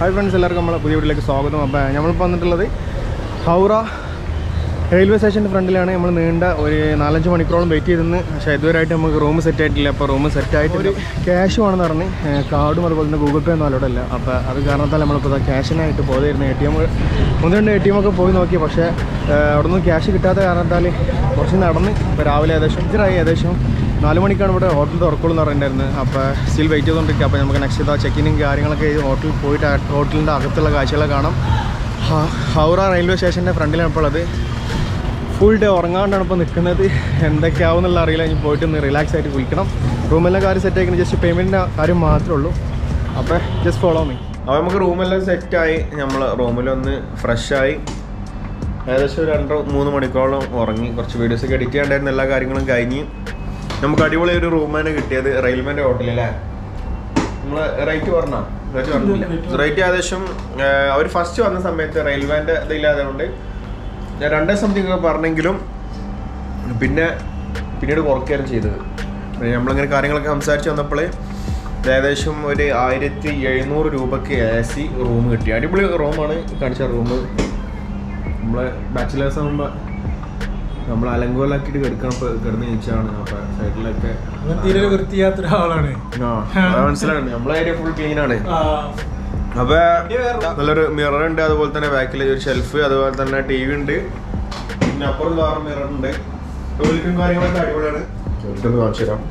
Hi friends എല്ലാവർക്കും നമ്മളെ പുതിയ വീട്ടിലേക്ക് സ്വാഗതം അപ്പോൾ നമ്മളിപ്പോൾ വന്നിട്ടുള്ളത് ഹൗറ റെയിൽവേ സ്റ്റേഷൻ്റെ ഫ്രണ്ടിലാണ് നമ്മൾ നീണ്ട ഒരു നാലഞ്ച് മണിക്കൂറോളം വെയിറ്റ് ചെയ്തിരുന്ന് പക്ഷേ ഇതുവരെയായിട്ട് നമുക്ക് റൂം സെറ്റ് ആയിട്ടില്ല അപ്പോൾ റൂം സെറ്റ് ആയിട്ട് ഒരു ക്യാഷ് വേണമെന്ന് പറഞ്ഞ് കാർഡും അതുപോലെ തന്നെ ഗൂഗിൾ പേ ഒന്നും അലോടെ ഇല്ല അപ്പോൾ അത് കാരണത്താൽ നമ്മളിപ്പോൾ ക്യാഷിനായിട്ട് പോയതായിരുന്നു എ ടി എം ഒന്ന് രണ്ട് എ ടി എം ഒക്കെ പോയി നോക്കി പക്ഷേ അവിടെ നിന്ന് ക്യാഷ് കിട്ടാത്ത കാരണത്താൽ കുറച്ച് നടന്ന് ഇപ്പോൾ രാവിലെ ഏകദേശം ഇച്ചിരായി ഏകദേശം നാല് മണിക്കാണ് ഇവിടെ ഹോട്ടൽ തുറക്കുള്ളൂ എന്ന് പറഞ്ഞിട്ടുണ്ടായിരുന്നത് അപ്പോൾ സ്റ്റിൽ വെയിറ്റ് ചെയ്തുകൊണ്ടിരിക്കുക അപ്പോൾ നമുക്ക് നെക്സ്റ്റ് ഇതാ ചെക്കിനും കാര്യങ്ങളൊക്കെ ചെയ്ത് ഹോട്ടലിൽ പോയിട്ട് ആ ഹോട്ടലിൻ്റെ അകത്തുള്ള കാഴ്ചകളൊക്കെ കാണാം ഹ- ഹൗറ റെയിൽവേ സ്റ്റേഷൻ്റെ ഫ്രണ്ടിലാണ് ഇപ്പോൾ ഉള്ളത് ഫുൾ ഡേ ഉറങ്ങാണ്ടാണ് ഇപ്പോൾ നിൽക്കുന്നത് എന്തൊക്കെയാവും എന്നുള്ള അറിയില്ല ഇനി പോയിട്ട് ഒന്ന് റിലാക്സ് ആയിട്ട് കുളിക്കണം റൂമെല്ലാം കാര്യം സെറ്റ് ആക്കണം ജസ്റ്റ് പേയ്മെൻറ്റിൻ്റെ കാര്യം മാത്രമേ ഉള്ളൂ അപ്പോൾ ജസ്റ്റ് ഫോളോ മീ അപ്പോൾ നമുക്ക് റൂമെല്ലാം സെറ്റായി നമ്മൾ റൂമിലൊന്ന് ഫ്രഷായി ഏകദേശം ഒരു രണ്ടോ മൂന്ന് മണിക്കൂറോളം ഉറങ്ങി കുറച്ച് വീഡിയോസൊക്കെ എഡിറ്റ് ചെയ്യേണ്ടായിരുന്ന എല്ലാ കാര്യങ്ങളും കഴിഞ്ഞ് നമുക്ക് അടിപൊളി ഒരു റൂം തന്നെ കിട്ടിയത് റെയിൽവേൻ്റെ ഹോട്ടലല്ലേ നമ്മൾ റേറ്റ് പറഞ്ഞോ റേറ്റ് പറഞ്ഞില്ല റേറ്റ് ഏകദേശം അവർ ഫസ്റ്റ് വന്ന സമയത്ത് റെയിൽവേൻ്റെ ഇതില്ലാതെ കൊണ്ട് ഞാൻ രണ്ടേ സംതിങ് ഒക്കെ പറഞ്ഞെങ്കിലും പിന്നെ പിന്നീട് കുറയ്ക്കുകയാണ് ചെയ്തത് പിന്നെ നമ്മളിങ്ങനെ കാര്യങ്ങളൊക്കെ സംസാരിച്ച് വന്നപ്പോൾ ഏകദേശം ഒരു ആയിരത്തി എഴുന്നൂറ് രൂപയ്ക്ക് എ സി റൂം കിട്ടി അടിപൊളി റൂമാണ് കാണിച്ച റൂം നമ്മളെ ബാച്ചിലേഴ്സ് ആകുമ്പോൾ നമ്മൾ അലങ്കോലാക്കിയിട്ട് കിടക്കണം ഇപ്പോൾ കിടന്ന് ചോദിച്ചാണ് അപ്പോൾ സൈഡിലൊക്കെ അവൻ തീരെ ഒരു വൃത്തിയാത്ത ഒരാളാണ് ആ അത് മനസ്സിലാണ് നമ്മളെ ഏരിയ ഫുൾ ക്ലീൻ ആണ് അപ്പൊ നല്ലൊരു മിറർ ഉണ്ട് അതുപോലെ തന്നെ ബാക്കിൽ ഒരു ഷെൽഫ് അതുപോലെ തന്നെ ടി വി ഉണ്ട് പിന്നെ അപ്പുറം വേറെ മിറർ ഉണ്ട് ടോയ്ലറ്റും കാര്യങ്ങളൊക്കെ അടിപൊളിയാണ് ടോയ്ലറ്റ് ഒന്ന് കാണിച്ചു തരാം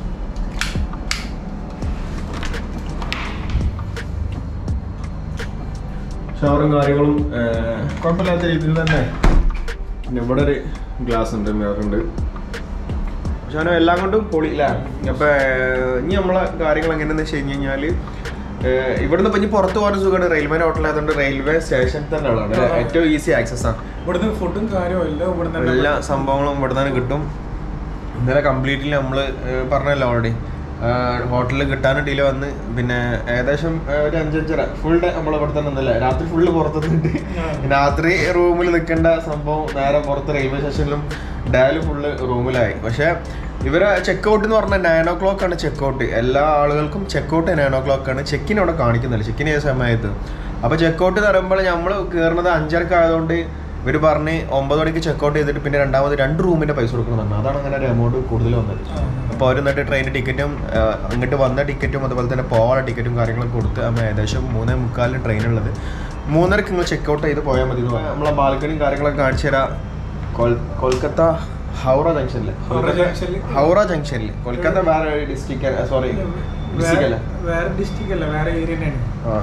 ഷവറും കാര്യങ്ങളും ഏർ, കുഴപ്പമില്ലാത്ത രീതിയിൽ തന്നെ പിന്നെ ഇവിടെ ഒരു ഗ്ലാസ് ഉണ്ട് മിറർ ഉണ്ട് പക്ഷെ അവന് എല്ലാം കൊണ്ടും പൊളി അല്ലേ അപ്പൊ ഏർ, ഇനി നമ്മളെ കാര്യങ്ങൾ എങ്ങനെയാന്ന് വെച്ച് കഴിഞ്ഞ് കഴിഞ്ഞാല് ഏർ, ഇവിടുന്ന് ഇപ്പൊ ഇനി പുറത്ത് പോകാൻ സുഖമാണ് റെയിൽവേ ഹോട്ടലായതുകൊണ്ട് റെയിൽവേ സ്റ്റേഷൻ തന്നെ ഉള്ളതാണ് അല്ലേ? ഏറ്റവും ഈസി ആക്സസ് ആണ് ഇവിടുന്ന് ഫുഡും കാര്യവും എല്ലാം ഇവിടുന്ന് തന്നെ എല്ലാ സംഭവങ്ങളും ഇവിടെ തന്നെ കിട്ടും ഇന്നലെ കംപ്ലീറ്റ്ലി നമ്മൾ പറഞ്ഞല്ലോ ഓൾറെഡി ഹോട്ടലിൽ കിട്ടാനും ഡിലേ വന്ന് പിന്നെ ഏകദേശം ഏർ, ഒരു അഞ്ചഞ്ചര ഫുൾ ഡേ നമ്മൾ ഇവിടെ തന്നെ നിന്നല്ലേ രാത്രി ഫുള്ള് പുറത്തുനിന്നുണ്ട് രാത്രി റൂമിൽ നിൽക്കേണ്ട സംഭവം നേരെ പുറത്ത് റെയിൽവേ സ്റ്റേഷനിലും ഡയല് ഫുള്ള് റൂമിലായി പക്ഷേ ഇവരെ ചെക്ക് ഔട്ട് എന്ന് പറഞ്ഞാൽ നയൻ ഓ ക്ലോക്ക് ആണ് ചെക്ക് ഔട്ട് എല്ലാ ആളുകൾക്കും check out nine o'clock ആണ് ചെക്കിന് അവിടെ കാണിക്കുന്നില്ല ചെക്കിന് ഏത് സമയത്ത് അപ്പോൾ ചെക്ക് ഔട്ട് എന്ന് പറയുമ്പോൾ നമ്മൾ കയറുന്നത് അഞ്ചരക്ക് ആയതുകൊണ്ട് ഇവർ പറഞ്ഞ് ഒമ്പത് മണിക്ക് ചെക്ക് ഔട്ട് ചെയ്തിട്ട് പിന്നെ രണ്ടാമത് രണ്ട് റൂമിന്റെ പൈസ കൊടുക്കണം അതാണ് അങ്ങനെ ഒരു എമൗണ്ട് കൂടുതൽ വന്നത് അപ്പോൾ അവർ എന്നിട്ട് ട്രെയിൻ ടിക്കറ്റും അങ്ങോട്ട് വന്ന ടിക്കറ്റും അതുപോലെ തന്നെ പോകാനുള്ള ടിക്കറ്റും കാര്യങ്ങളൊക്കെ കൊടുത്ത് നമ്മൾ ഏകദേശം മൂന്നേ മുക്കാലിന് ട്രെയിൻ ഉള്ളത് മൂന്നരക്ക് നിങ്ങൾ ചെക്ക് ഔട്ട് ചെയ്ത് പോയാൽ മതി എന്ന് പറഞ്ഞു. നമ്മളെ ബാൽക്കണിയും കാര്യങ്ങളൊക്കെ കാണിച്ചു തരാം കൊൽ- കൊൽക്കത്ത ഹൗറ ജംഗ്ഷനിൽ ഹൗറ ജംഗ്ഷനില്? ഹൗറ ജംഗ്ഷനിൽ കൊൽക്കത്ത വേറെ ഡിസ്ട്രിക്ട് സോറി ഡിസ്ട്രിക്ട് അല്ല വേറെ- വേറെ ഡിസ്ട്രിക്ട് അല്ല വേറെ ഏരിയ തന്നെയാണ് ആ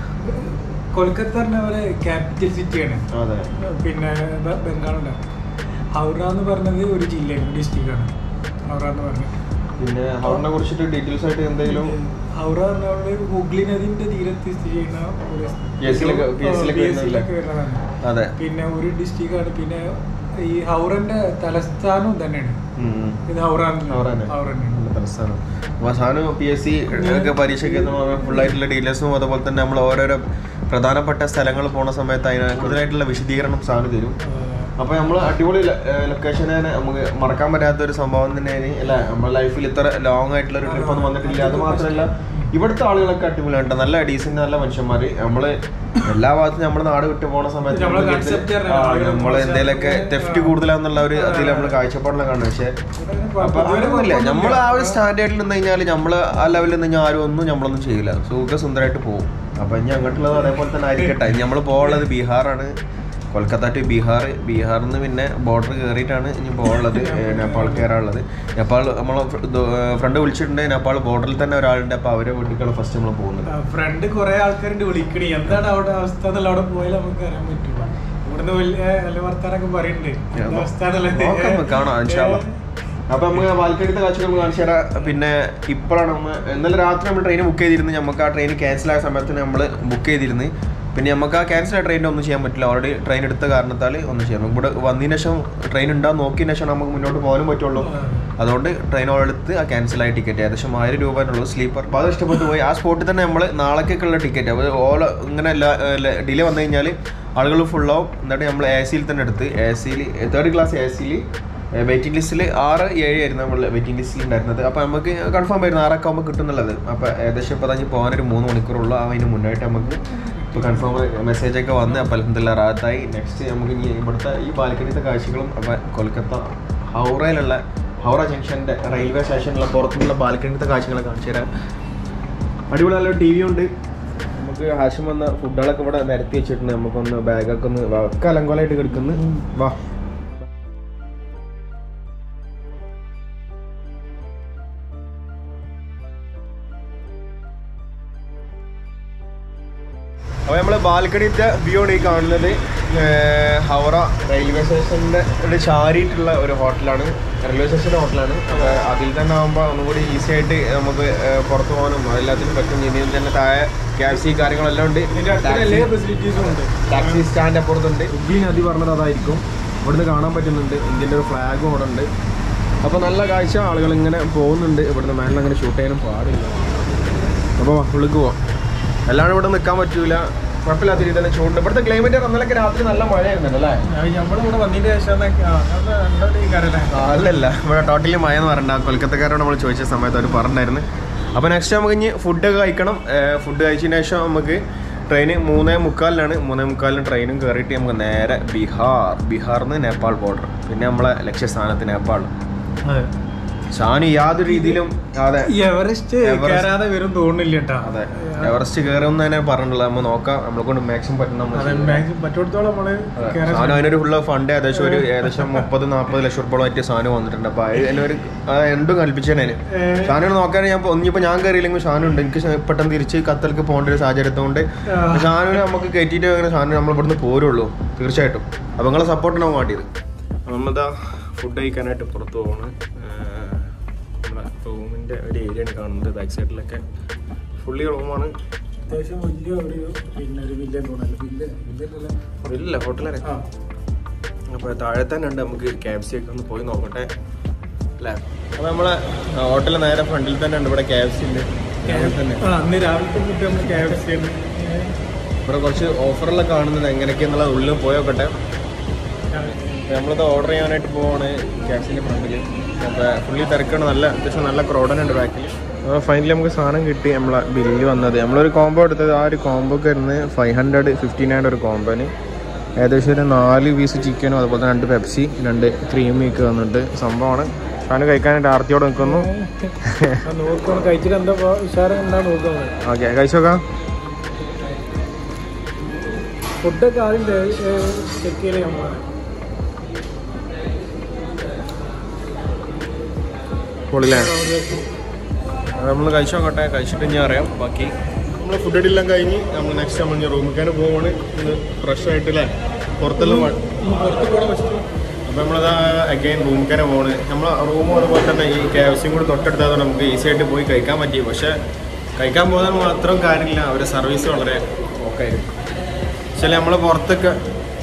കൊൽക്കത്ത പറഞ്ഞ അവരെ ക്യാപിറ്റൽ സിറ്റിയാണ് അതെ പിന്നെ ബ- ബംഗാളല്ല ഹൗറ എന്ന് പറഞ്ഞത് ഒരു ജില്ലയാണ് ഡിസ്ട്രിക്റ്റ് ആണ് ഹൗറ എന്ന് പറഞ്ഞത് പിന്നെ ഹൗറിനെ കുറിച്ചിട്ട് ഡീറ്റെയിൽസ് ആയിട്ട് എന്തെങ്കിലും ഹൗറ എന്ന് പറഞ്ഞത് ഹുഗ്ലി നദിന്റെ തീരത്ത് സ്ഥിതി ചെയ്യുന്ന ഒരു PSC ലൊക്കെ- PSC ലൊക്കെ PSC ലൊക്കെ വരുന്നതല്ലേ? വരുന്നതാണ് അതെ പിന്നെ ഒരു ഡിസ്ട്രിക്റ്റ് ആണ് പിന്നെ ഈ ഹൗറന്റെ തലസ്ഥാനവും തന്നെയാണ് ഉം. ഇത് ഹൗറ ഹൗറ തന്നെ. ഹൗറ തന്നെയാണ് നല്ല തലസ്ഥാനം അവസാനം പി എസ് സി ഒക്കെ പരീക്ഷയ്ക്ക് ഫുള്ളായിട്ടുള്ള ഡീറ്റെയിൽസും അതുപോലെ തന്നെ നമ്മൾ ഓരോരോ പ്രധാനപ്പെട്ട സ്ഥലങ്ങൾ പോണ സമയത്ത് അതിന് കൂടുതലായിട്ടുള്ള വിശദീകരണം സാധനം തരും അപ്പൊ നമ്മൾ അടിപൊളി ലൊക്കേഷനെ നമുക്ക് മറക്കാൻ പറ്റാത്ത ഒരു സംഭവം തന്നെയാണ് അല്ല നമ്മുടെ ലൈഫിൽ ഇത്ര ലോങ് ആയിട്ടുള്ള ഒരു ട്രിപ്പ് ഒന്നും വന്നിട്ടില്ല അത് മാത്രമല്ല ഇവിടുത്തെ ആളുകളൊക്കെ അടിപൊളിയാണ് ട്ടോ. നല്ല ഡീസന്റ് നല്ല മനുഷ്യന്മാര് നമ്മള് എല്ലാ ഭാഗത്തും നമ്മുടെ നാട് വിട്ടു പോണ സമയത്ത് നമ്മളെ നമ്മള് concept കരുതി- ആ, അറിയാം. നമ്മള് എന്തെങ്കിലുമൊക്കെ തെഫ്റ്റ് കൂടുതലാന്നുള്ള ഒരു അതിൽ നമ്മൾ കാഴ്ചപ്പാടിലാണ് കാണുന്നത് പക്ഷെ അപ്പൊ അങ്ങനെയൊന്നുമില്ല നമ്മൾ ആ ഒരു സ്റ്റാൻഡേർഡിൽ നിന്ന് കഴിഞ്ഞാൽ നമ്മൾ ആ ലെവലിൽ നിന്ന് കഴിഞ്ഞാൽ ആരും ഒന്നും നമ്മളൊന്നും ചെയ്യില്ല സുഖ സുന്ദരമായിട്ട് പോകും അപ്പൊ ഇനി അങ്ങോട്ടുള്ളത് അതേപോലെ തന്നെ ആയിരിക്കട്ടെ ഇനി നമ്മൾ പോകുള്ളത് ബീഹാറാണ് കൊൽക്കത്ത ടു ബീഹാർ ബീഹാറിൽ നിന്ന് പിന്നെ ബോർഡർ കയറിയിട്ടാണ് ഇനി പോകുള്ളത് നേപ്പാൾ കയറാനുള്ളത് നേപ്പാൾ നമ്മളെ ഫ്രണ്ട് വിളിച്ചിട്ടുണ്ട് നേപ്പാൾ ബോർഡറിൽ തന്നെ ഒരാളുണ്ട് അപ്പോൾ അവരെ വീട്ടിലേക്കാണ് ഫസ്റ്റ് നമ്മൾ പോകുന്നത് ഫ്രണ്ട് കുറെ ആൾക്കാരുണ്ട് വിളിക്കണി എന്താണ് അവിടെ അവസ്ഥ എന്നുള്ള അവിടെ പോയാൽ നമുക്ക് അറിയാൻ പറ്റും ഇവിടുന്ന് വലിയ നല്ല വർത്താനൊക്കെ പറയുന്നുണ്ട് എന്താ അവസ്ഥ എന്നുള്ളത്. നോക്കാം നമുക്ക് കാണാം ഇൻഷാല്ലാ. അപ്പൊ നമുക്ക് ബാൽക്കണിത്തെ കാഴ്ചകൾ നമുക്ക് കാണിച്ചു തരാം പിന്നെ ഇപ്പോഴാണ് നമ്മൾ ഇന്നലെ രാത്രി നമ്മൾ ട്രെയിൻ ബുക്ക് ചെയ്തിരുന്നു നമുക്ക് ആ ട്രെയിൻ ക്യാൻസൽ ആയ സമയത്ത് നമ്മൾ ബുക്ക് ചെയ്തിരുന്നു പിന്നെ നമുക്ക് ആ ക്യാൻസൽ ആയ ട്രെയിനിൽ ഒന്നും ചെയ്യാൻ പറ്റില്ല ഓൾറെഡി ട്രെയിൻ എടുത്ത കാരണത്താൽ ഒന്നും ചെയ്യാം നമുക്ക് ഇവിടെ വന്നതിന് ശേഷം ട്രെയിൻ ഉണ്ടാകും നോക്കിയതിന് ശേഷം നമുക്ക് മുന്നോട്ട് പോകാനും പറ്റുള്ളൂ അതുകൊണ്ട് ട്രെയിൻ എടുത്ത് ആ ക്യാൻസൽ ആയ ടിക്കറ്റ് ഏകദേശം ആയിരം രൂപേനുള്ളൂ സ്ലീപ്പർ അപ്പോൾ അത് ഇഷ്ടപ്പെട്ടു പോയി ആ സ്പോട്ടിൽ തന്നെ നമ്മൾ നാളേക്കൊക്കെയുള്ള ടിക്കറ്റ് അപ്പോൾ ഓല ഇങ്ങനെ ഡിലേ വന്നു കഴിഞ്ഞാൽ ആളുകൾ ഫുള്ളാവും എന്നിട്ട് നമ്മൾ എ സിയിൽ തന്നെ എടുത്ത് എ സിയിൽ തേർഡ് ക്ലാസ് എ സിയിൽ വെയിറ്റിംഗ് ലിസ്റ്റിൽ ആറ് ഏഴ് ആയിരുന്നു നമ്മൾ വെയിറ്റിംഗ് ലിസ്റ്റിൽ ഉണ്ടായിരുന്നത് അപ്പോൾ നമുക്ക് കൺഫേം ആയിരുന്നു ആറൊക്കെ ആകുമ്പോൾ കിട്ടുന്നുള്ളത് അപ്പോൾ ഏകദേശം ഇപ്പോൾ തന്നെ പോകാനൊരു മൂന്ന് മണിക്കൂറുള്ള അതിന് മുന്നായിട്ട് നമുക്ക് ഇപ്പോൾ കൺഫേം മെസ്സേജ് ഒക്കെ വന്ന് അപ്പോൾ അലഹദില്ല റാത്തായി നെക്സ്റ്റ് നമുക്ക് ഇനി ഇവിടുത്തെ ഈ ബാൽക്കണിത്തെ കാഴ്ചകളും അപ്പോൾ കൊൽക്കത്ത ഹൗറയിലുള്ള ഹൗറ ജംഗ്ഷൻ്റെ റെയിൽവേ സ്റ്റേഷനിലുള്ള പുറത്തുനിന്നുള്ള ബാൽക്കണിത്തെ കാഴ്ചകളൊക്കെ കാണിച്ചു തരാം അടിപൊളി നല്ലൊരു ടി വി ഉണ്ട് നമുക്ക് ഹാഷം വന്ന ഫുഡുകളൊക്കെ ഇവിടെ നിരത്തി വെച്ചിട്ടുണ്ട് നമുക്കൊന്ന് ബാഗൊക്കെ ഒന്ന് വാ- ഒക്കെ അലങ്കോലമായിട്ട് കിടക്കുന്നു വാ അപ്പോൾ നമ്മൾ ബാൽക്കണിത്തെ വ്യൂ ആണ് ഈ കാണുന്നത് ഏർ ഹൗറ റെയിൽവേ സ്റ്റേഷൻ്റെ ഒരു ചാരിയിട്ടുള്ള ഒരു ഹോട്ടലാണ് റെയിൽവേ സ്റ്റേഷൻ്റെ ഹോട്ടലാണ് അപ്പോൾ അതിൽ തന്നെ ആകുമ്പോൾ ഒന്നുകൂടി ഈസി ആയിട്ട് നമുക്ക് ഏർ പുറത്ത് പോകാനും എല്ലാത്തിനും പറ്റും ഇതിൽ തന്നെ താഴെ ക്യാബ്സി കാര്യങ്ങളെല്ലാം ഉണ്ട് ഇതിന്റെ അടുത്ത് എല്ലാ ഫെസിലിറ്റീസും ഉണ്ട് ടാക്സി സ്റ്റാൻഡ് അപ്പുറത്തുണ്ട് ഇന്ത്യൻ നദി പറഞ്ഞത് അതായിരിക്കും ഇവിടുന്ന് കാണാൻ പറ്റുന്നുണ്ട് ഇന്ത്യൻ്റെ ഒരു ഫ്ലാഗും അവിടെ ഉണ്ട് അപ്പോൾ നല്ല കാഴ്ച ആളുകൾ ഇങ്ങനെ പോകുന്നുണ്ട് ഇവിടുന്ന് മേലെ അങ്ങനെ ഷൂട്ട് ചെയ്യാനും പാടില്ല അപ്പോൾ ഉള്ളിക്ക് പോവാം എല്ലാവരും ഇവിടെ നിൽക്കാൻ പറ്റൂല കുഴപ്പമില്ലാത്ത രീതിയിൽ തന്നെ ചൂടുണ്ട് ഇവിടുത്തെ ക്ലൈമറ്റ് ഇന്നലൊക്കെ രാത്രി നല്ല മഴയായിരുന്നല്ലോ അല്ലേ നമ്മളിവിടെ വന്നതിന്റെ ശേഷം ഈ കാരല്ലേ അല്ലല്ല ഇവിടെ ടോട്ടലി മഴ എന്ന് പറഞ്ഞ കൊൽക്കത്തക്കാരോട് നമ്മൾ ചോദിച്ച സമയത്ത് അവർ പറഞ്ഞിട്ടുണ്ടായിരുന്നു അപ്പോൾ നെക്സ്റ്റ് നമുക്ക് ഇനി ഫുഡൊക്കെ കഴിക്കണം ഫുഡ് കഴിച്ചതിന് ശേഷം നമുക്ക് ട്രെയിന് മൂന്നേ മുക്കാലിനാണ് മൂന്നേ മുക്കാലിന് ട്രെയിനും കയറിയിട്ട് നമുക്ക് നേരെ ബീഹാർ ബീഹാറിൽ നിന്ന് നേപ്പാൾ ബോർഡർ പിന്നെ നമ്മളെ ലക്ഷ്യസ്ഥാനത്ത് നേപ്പാൾ ഷാനു യാതൊരു രീതിയിലും അതെ എവറസ്റ്റ് എവറസ്റ്റ്. കയറാതെ വരും തോന്നുന്നില്ല കേട്ടാ അതെ എവറസ്റ്റ് കയറുമെന്ന് തന്നെ പറഞ്ഞിട്ടുള്ളത് നമ്മൾ നോക്കാം നമ്മളെ കൊണ്ട് മാക്സിമം പറ്റുന്ന നമ്മൾ അതെ ചെയ്യും. മാക്സിമം പറ്റുന്നിടത്തോളം നമ്മള് കയറാൻ സാധനം അതിനൊരു ഫുള്ള് ഫണ്ട് ഏകദേശം ഒരു ഏകദേശം മുപ്പത് നാൽപ്പത് ലക്ഷം രൂപയോളമായിട്ട് സാധനം വന്നിട്ടുണ്ട് അപ്പോൾ അത് എന്നെ ഒരു ആ, എന്തും കൽപ്പിച്ചേനെ ഏഹ്. ഷാനോട് നോക്കാൻ ഞാൻ ഇനിയിപ്പോൾ ഞാൻ കയറിയില്ലെങ്കിൽ ഷാനു ഉണ്ട് എനിക്ക് ശ- പെട്ടെന്ന് തിരിച്ച് ഖത്തർക്ക് പോകേണ്ട ഒരു സാഹചര്യത്തോണ്ട് ആ. ഷാനുവിനെ നമുക്ക് കയറ്റിയിട്ട് അങ്ങനെ ഷാനു നമ്മൾ ഇവിടുന്ന് പോരുള്ളൂ തീർച്ചയായിട്ടും അപ്പോൾ നിങ്ങളെ സപ്പോർട്ടാണ് വേണ്ടിയത് നമ്മളിതാ ഫുഡ് കഴിക്കാനായിട്ട് പുറത്ത് പോകണം നമ്മളെ റൂമിൻ്റെ ഒരു ഏരിയ ആണ് കാണുന്നത് ബാക്ക് സൈഡിലൊക്കെ ഫുള്ളി റൂമാണ് അത്യാവശ്യം വലിയ ഒരു പിന്നെ ഒരു വില്ലൻ തോന്നല്ലോ വില്ല വില്ലല്ല ഇല്ല ഹോട്ടലേ ആ അപ്പോൾ താഴെ തന്നെ ഉണ്ട് നമുക്ക് ക്യാബ് സി ഒക്കെ ഒന്ന് പോയി നോക്കട്ടെ അല്ലേ അപ്പോൾ നമ്മളെ ഹോട്ടലിൽ നേരെ ഫ്രണ്ടിൽ തന്നെ ഉണ്ട് ഇവിടെ ക്യാബ് സി ഉണ്ട് രാവിലെ തന്നെ ആ അന്ന് രാവിലത്തെ ഫുഡ് നമ്മൾ ക്യാബ് ചെയ്യുന്നു ഇവിടെ കുറച്ച് ഓഫറെല്ലാം കാണുന്നത് എങ്ങനെയൊക്കെയെന്നുള്ളത് ഉള്ളിൽ പോയോക്കട്ടെ അപ്പോൾ നമ്മളിത് ഓർഡർ ചെയ്യാനായിട്ട് പോവാണ് ക്യാബ്സിൻ്റെ ഫ്രണ്ടിൽ അപ്പോൾ ഫുള്ളി തിരക്കാണ് നല്ല അത്യാവശ്യം നല്ല ക്രോഡനുണ്ട് ബാക്കിൽ അപ്പോൾ ഫൈനലി നമുക്ക് സാധനം കിട്ടി നമ്മളെ ബില്ല് വന്നത് നമ്മളൊരു കോംബോ എടുത്തത് ആ ഒരു കോംബോക്ക് വരുന്നത് ഫൈവ് ഹൺഡ്രഡ് ഫിഫ്റ്റി നയൻ ഒരു കോംബോന് ഏകദേശം ഒരു നാല് പീസ് ചിക്കനും അതുപോലെ തന്നെ രണ്ട് പെപ്സി രണ്ട് ക്രീമിയൊക്കെ വന്നിട്ട് സംഭവമാണ് സാധനം കഴിക്കാനായിട്ട് ആർത്തിയോടെ നിൽക്കുന്നു നോക്കണം കഴിച്ചിട്ട് എന്താ ഉഷാരം എന്താ നോക്കുന്നത് ഓക്കെ കഴിച്ചോക്കാം ഫുഡൊക്കെ ആദ്യം ചെക്ക് ചെയ്യലേ നമ്മൾ പൊളില്ലേ നമ്മൾ കഴിച്ചു നോക്കട്ടെ കഴിച്ചിട്ട് ഞാൻ അറിയാം ബാക്കി നമ്മൾ ഫുഡ് എല്ലാം കഴിഞ്ഞ് നമ്മൾ നെക്സ്റ്റ് നമ്മൾ ഇനി റൂമിൽ തന്നെ പോവാണ് ഇന്ന് ഫ്രഷ് ആയിട്ട് അല്ലേ പുറത്തെല്ലാം മ- പുറത്ത് പോകണം ഫസ്റ്റ് അപ്പോൾ നമ്മളത് അഗൈൻ റൂമിൽ തന്നെ പോണ് നമ്മൾ റൂമും അതുപോലെ തന്നെ ഈ കെ എഫ് സിയും കൂടി തൊട്ടടുത്തത് നമുക്ക് ഈസി ആയിട്ട് പോയി കഴിക്കാൻ പറ്റി പക്ഷേ കഴിക്കാൻ പോകുന്നത് മാത്രം കാര്യമില്ല അവരുടെ സർവീസ് വളരെ ഓക്കായിരുന്നു ചില നമ്മൾ പുറത്തൊക്കെ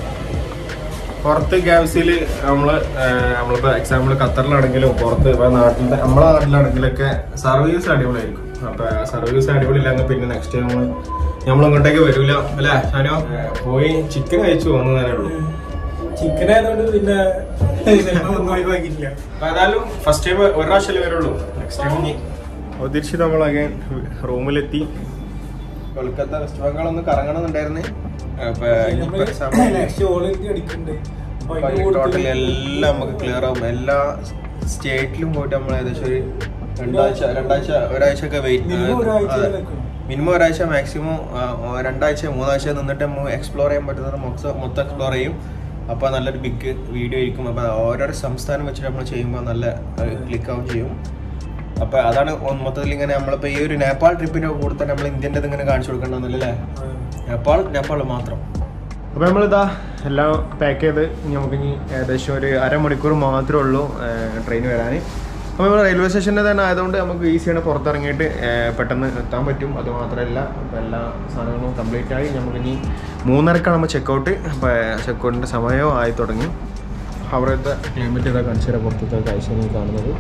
പുറത്ത് ക്യാബ്സിൽ നമ്മൾ നമ്മളിപ്പോൾ എക്സാമ്പിൾ ഖത്തറിലാണെങ്കിലും പുറത്ത് ഇപ്പോൾ നാട്ടിലത്തെ നമ്മളെ നാട്ടിലാണെങ്കിലൊക്കെ സർവീസ് അടിപൊളിയായിരിക്കും അപ്പോൾ സർവീസ് അടിപൊളിയില്ലെങ്കിൽ പിന്നെ നെക്സ്റ്റ് ടൈം നമ്മൾ നമ്മൾ ഇങ്ങോട്ടേക്ക് വരില്ല അല്ലേ ഷാനോ പോയി ചിക്കൻ കഴിച്ചു പോകുന്നതേ ഉള്ളൂ ചിക്കൻ ആയതുകൊണ്ട് പിന്നെ ചിലപ്പോൾ ഒന്നും ഒഴിവാക്കിയിട്ടില്ല അപ്പൊ ഏതായാലും ഫസ്റ്റ് ടൈം ഒരു പ്രാവശ്യമല്ലേ വരുള്ളൂ നെക്സ്റ്റ് ടൈം ഇനി തിരിച്ച് നമ്മൾ അഗൈൻ റൂമിലെത്തി കൊൽക്കത്ത വെസ്റ്റ് ബംഗാൾ ഒന്ന് കറങ്ങണമെന്നുണ്ടായിരുന്നു അപ്പൊ ഇനിയിപ്പോ സമയം നെക്സ്റ്റ് ഓൾറെഡി അടിക്കുന്നുണ്ട് അപ്പൊ അതിന്റെ ടോട്ടൽ കൂട്ടത്തില് എല്ലാം നമുക്ക് ക്ലിയർ ആവും എല്ലാ സ്റ്റേറ്റിലും പോയിട്ട് നമ്മൾ ഏകദേശം ഒരു രണ്ടാഴ്ച രണ്ടാഴ്ച ഒരാഴ്ച ഒക്കെ Minimum ഒരാഴ്ച വെയിറ്റ് നിൽക്കണം. മിനിമം ഒരാഴ്ച മാക്സിമം രണ്ടാഴ്ച മൂന്നാഴ്ച നിന്നിട്ട് നമുക്ക് എക്സ്പ്ലോർ ചെയ്യാൻ പറ്റുന്നത് മൊത്തം മൊത്തം എക്സ്പ്ലോർ ചെയ്യും അപ്പോൾ നല്ലൊരു ബിഗ് വീഡിയോ ആയിരിക്കും അപ്പോൾ ഓരോരോ സംസ്ഥാനം വെച്ചിട്ട് നമ്മൾ ചെയ്യുമ്പോൾ നല്ല ക്ലിക്ക് ആവും ചെയ്യും അപ്പോൾ അതാണ് ഒന്ന് മൊത്തത്തിൽ ഇങ്ങനെ നമ്മളിപ്പോൾ ഈ ഒരു നേപ്പാൾ ട്രിപ്പിൻ്റെ കൂടെ തന്നെ നമ്മൾ ഇന്ത്യൻ്റെ ഇങ്ങനെ കാണിച്ചു കൊടുക്കണമെന്നല്ലേ നേപ്പാൾ നേപ്പാൾ മാത്രം അപ്പോൾ നമ്മളിതാ എല്ലാം പാക്ക് ചെയ്ത് ഇനി നമുക്ക് ഇനി ഏകദേശം ഒരു അരമണിക്കൂർ മാത്രമേ ഉള്ളൂ ട്രെയിൻ വരാൻ അപ്പോൾ നമ്മൾ റെയിൽവേ സ്റ്റേഷനിൽ തന്നെ ആയതുകൊണ്ട് നമുക്ക് ഈസിയാണ് പുറത്തിറങ്ങിയിട്ട് ഏഹ്, പെട്ടെന്ന് എത്താൻ പറ്റും അത് മാത്രമല്ല അപ്പോൾ എല്ലാ സാധനങ്ങളും കംപ്ലീറ്റ് ആയി നമുക്ക് ഇനി മൂന്നരക്കാണ് നമ്മൾ ചെക്കൗട്ട് അപ്പോൾ ചെക്കൗട്ടിൻ്റെ സമയവും ആയി തുടങ്ങി അവിടുത്തെ ക്ലൈമറ്റ് ഇതാ കാണിച്ചു തരാം പുറത്തത്തെ കാഴ്ച നിങ്ങൾ കാണുന്നത്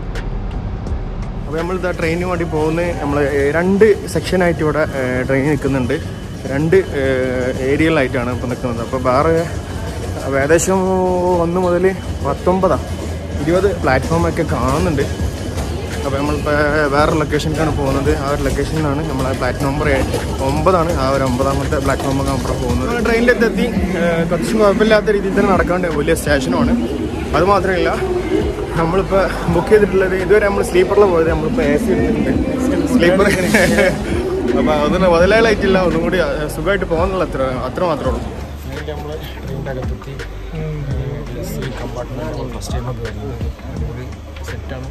അപ്പോൾ നമ്മൾ ഇതാ ട്രെയിനിന് വേണ്ടി പോകുന്ന നമ്മൾ രണ്ട് സെക്ഷനായിട്ട് ഇവിടെ ട്രെയിൻ നിൽക്കുന്നുണ്ട് രണ്ട് ഏരിയയിലായിട്ടാണ് ഇപ്പോൾ നിൽക്കുന്നത് അപ്പോൾ വേറെ അപ്പോൾ ഏകദേശം ഒന്ന് മുതൽ പത്തൊമ്പതാ ഇരുപത് പ്ലാറ്റ്ഫോമൊക്കെ കാണുന്നുണ്ട് അപ്പോൾ നമ്മളിപ്പോൾ വേറെ ലൊക്കേഷനിലേക്കാണ് പോകുന്നത് ആ ഒരു ലൊക്കേഷനിലാണ് നമ്മളെ പ്ലാറ്റ്ഫോം നമ്പർ ഒമ്പതാണ് ആ ഒരു ഒമ്പതാമത്തെ പ്ലാറ്റ്ഫോം നമ്പർ പോകുന്നത് ട്രെയിനിലെത്തി എത്തി കുറച്ച് കുഴപ്പമില്ലാത്ത രീതിയിൽ തന്നെ നടക്കാണ്ട് വലിയ സ്റ്റേഷനുമാണ് അത് മാത്രമല്ല നമ്മളിപ്പോൾ ബുക്ക് ചെയ്തിട്ടുള്ളത് ഇതുവരെ നമ്മൾ സ്ലീപ്പറിൽ പോയത് നമ്മളിപ്പോൾ എ സി എടുത്തിട്ടുണ്ട് സ്ലീപ്പർ അപ്പോൾ അതൊന്നും മുതലായിട്ടില്ല ഒന്നും കൂടി അഹ് സുഖമായിട്ട് പോകാനുള്ള അത്ര അത്ര മാത്രമേ ഉള്ളൂ നമ്മൾ ട്രെയിനിൻ്റെ അകത്തെത്തി കമ്പാർട്ട്മെൻറ്റ് ഫസ്റ്റ് ടൈമൊക്കെ വരുന്നത് അടിപൊളി സെറ്റാണ്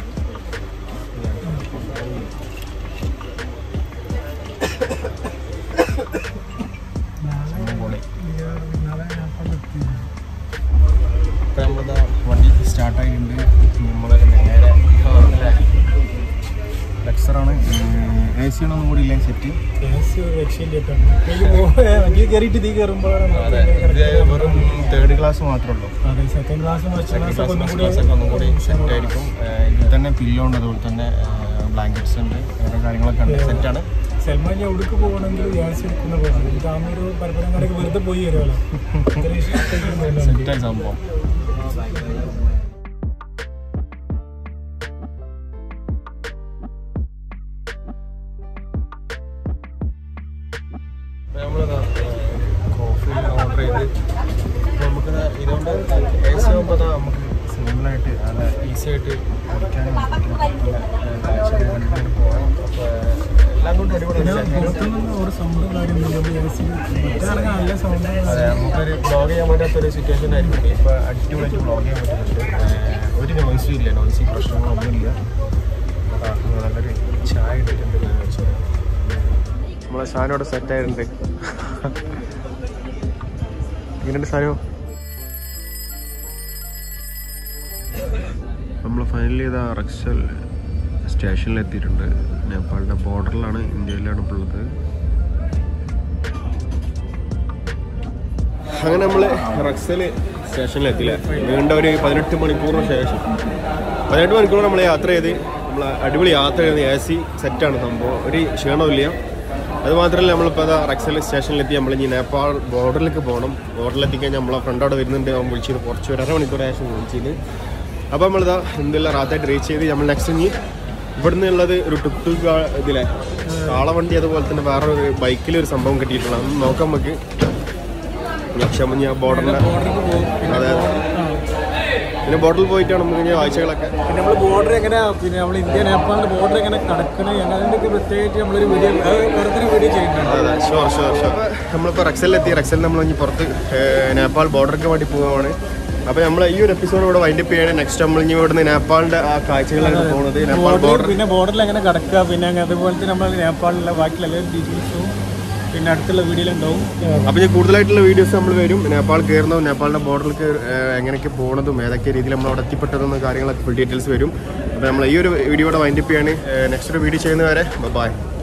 ഇപ്പം നമ്മളിതാ വണ്ടി സ്റ്റാർട്ടായിട്ടുണ്ട് നമ്മൾ നേരെ ലെക്ചറാണ് എ സി ഒന്നും കൂടി ഇല്ല സെറ്റ് കയറിയിട്ട് തീ കയറുമ്പോഴാണ് അതെ ഇത് വെറും തേർഡ് ക്ലാസ് മാത്രമേ ഉള്ളൂ അതെ second class second class first class ഒക്കെ ഒന്നും കൂടി സെറ്റ് ആയിരിക്കും ഏഹ് ഇതിൽ തന്നെ പില്ലോ ഉണ്ട് അതുപോലെ തന്നെ ബ്ലാങ്കറ്റ്സ് ഉണ്ട് അങ്ങനെ കാര്യങ്ങളൊക്കെ ഉണ്ട് സെറ്റാണ് സൽമാൻ ഞാൻ ഉടുക്ക് പോകണമെങ്കിൽ ഗ്യാസ് എടുക്കുന്ന പോകുന്നത് ഇതാകുമ്പോൾ ഒരു പരപ്പനങ്ങാടേക്ക് വെറുതെ പോയി വരുമല്ലോ ഇത്ര ഇഷ്ടപ്പെട്ടു സെറ്റായി സംഭവം നമ്മളിതാ കോഫി ഓർഡർ ചെയ്ത് നമുക്ക് ഇതുകൊണ്ട് എ സി ആകുമ്പോൾ നമുക്ക് സിമ്പിളായിട്ട് നല്ല ഈസി ആയിട്ട് കുടിക്കാനും പോകാം അപ്പോൾ എല്ലാം കൊണ്ടും അടിപൊളിയാണ് പുറത്തുനിന്ന് ഒരു സൗണ്ടും കാര്യമൊന്നുമില്ല മറ്റേ നല്ല സൗണ്ട് അതെ നമുക്കൊരു ബ്ലോഗ് ചെയ്യാൻ പറ്റാത്തൊരു സിറ്റുവേഷൻ ആയിരിക്കും ഇപ്പോൾ അടിപൊളിയായിട്ട് ബ്ലോഗ് ചെയ്യാൻ പറ്റുന്നുണ്ട് ഏഹ് ഒരു നോയ്സും ഇല്ല നോയ്സി പ്രശ്നങ്ങളൊന്നുമില്ല ആ, നല്ലൊരു ചായ ഇട്ടിട്ടുണ്ട് ഞാൻ വെച്ചത്. നമ്മളെ സാധനം സെറ്റ് ആയിട്ടുണ്ട് എങ്ങനെയുണ്ട് സാധനം നമ്മൾ ഫൈനലി ചെയ്ത റക്സൽ സ്റ്റേഷനിൽ എത്തിയിട്ടുണ്ട് നേപ്പാളിൻ്റെ ബോർഡറിലാണ് ഇന്ത്യയിലാണ് ഇപ്പോൾ ഉള്ളത് അങ്ങനെ നമ്മൾ റക്സൽ സ്റ്റേഷനിൽ എത്തിയില്ല നീണ്ട ഒരു പതിനെട്ട് മണിക്കൂറിന് ശേഷം പതിനെട്ട് മണിക്കൂർ നമ്മൾ യാത്ര ചെയ്ത് നമ്മൾ അടിപൊളി യാത്ര ചെയ്ത് എ സി സെറ്റാണ് സംഭവം ഒരു ക്ഷീണമില്ല അത് മാത്രമല്ല നമ്മളിപ്പോൾ അതാ റക്സൽ സ്റ്റേഷനിലെത്തി നമ്മൾ ഇനി നേപ്പാൾ ബോർഡറിലേക്ക് പോകണം ബോർഡറിലെത്തി കഴിഞ്ഞാൽ നമ്മളെ ഫ്രണ്ട് അവിടെ വരുന്നുണ്ട് അവൻ വിളിച്ചിരുന്നു കുറച്ച് ഒരു അരമണിക്കൂർ ശേഷം വിളിച്ചിരുന്നു അപ്പോൾ നമ്മളിതാ എന്തെല്ലാം റാത്തായിട്ട് റീച്ച് ചെയ്ത് നമ്മൾ നെക്സ്റ്റ് ഇനി ഇവിടുന്ന് ഉള്ളത് ഒരു ടുക് ടുക് ഇതിലെ കാളവണ്ടി അതുപോലെ തന്നെ വേറെ ഒരു ബൈക്കിൽ ഒരു സംഭവം കിട്ടിയിട്ടുള്ള അതൊന്ന് നോക്കാം നമുക്ക് ലക്ഷ്യമഞ്ഞ ബോർഡറിലെ ബോർഡറിൽ പോകും അതെ അതെ പിന്നെ ബോർഡറിൽ പോയിട്ടാണ് നമുക്ക് ഇനി കാഴ്ചകളൊക്കെ പിന്നെ നമ്മൾ ബോർഡർ എങ്ങനെ പിന്നെ നമ്മൾ ഇന്ത്യ നേപ്പാളിന്റെ ബോർഡർ എങ്ങനെ കടക്കണേ അതിൻ്റെയൊക്കെ പ്രത്യേകിച്ച് നമ്മളൊരു വീഡിയോ വെറുതെ വീഡിയോ ചെയ്യുന്നുണ്ട് അതെ ഷുവർ ഷുവർ ഷുവർ നമ്മളിപ്പോൾ റക്സലിലെത്തി റക്സലിൽ നമ്മൾ ഇനി പുറത്ത് ഏഹ്, നേപ്പാൾ ബോർഡർക്ക് വേണ്ടി പോവുകയാണ് അപ്പോൾ നമ്മൾ ഈ ഒരു എപ്പിസോഡ് ഇവിടെ വൈൻഡപ്പ് ചെയ്യണേ നെക്സ്റ്റ് നമ്മൾ ഇനി ഇവിടുന്ന് നേപ്പാളിൻ്റെ ആ കാഴ്ചകളാണ് പോകുന്നത് നേപ്പാൾ ബോർഡർ ബോർഡർ പിന്നെ ബോർഡറിൽ എങ്ങനെ കടക്കുക പിന്നെ അങ്ങ് അതുപോലെ തന്നെ നമ്മൾ നേപ്പാളിലെ ബാക്കിയുള്ള എല്ലാ ഡീറ്റെയിൽസും പിന്നെ അടുത്തുള്ള വീഡിയോയിലുണ്ടാവും അപ്പോൾ ഇനി കൂടുതലായിട്ടുള്ള വീഡിയോസ് നമ്മൾ വരും നേപ്പാൾ കയറുന്നതും നേപ്പാളിൻ്റെ ബോർഡറിലേക്ക് എങ്ങനെയൊക്കെ പോകുന്നതും ഏതൊക്കെ രീതിയിൽ നമ്മൾ അവിടെ എത്തിപ്പെട്ടതെന്ന കാര്യങ്ങളൊക്കെ ഫുൾ ഡീറ്റെയിൽസ് വരും അപ്പോൾ നമ്മൾ ഈ ഒരു വീഡിയോയുടെ വൈൻഡപ്പ് ചെയ്യാണ് നെക്സ്റ്റ് ഒരു വീഡിയോ ചെയ്യുന്നവരെ ബൈ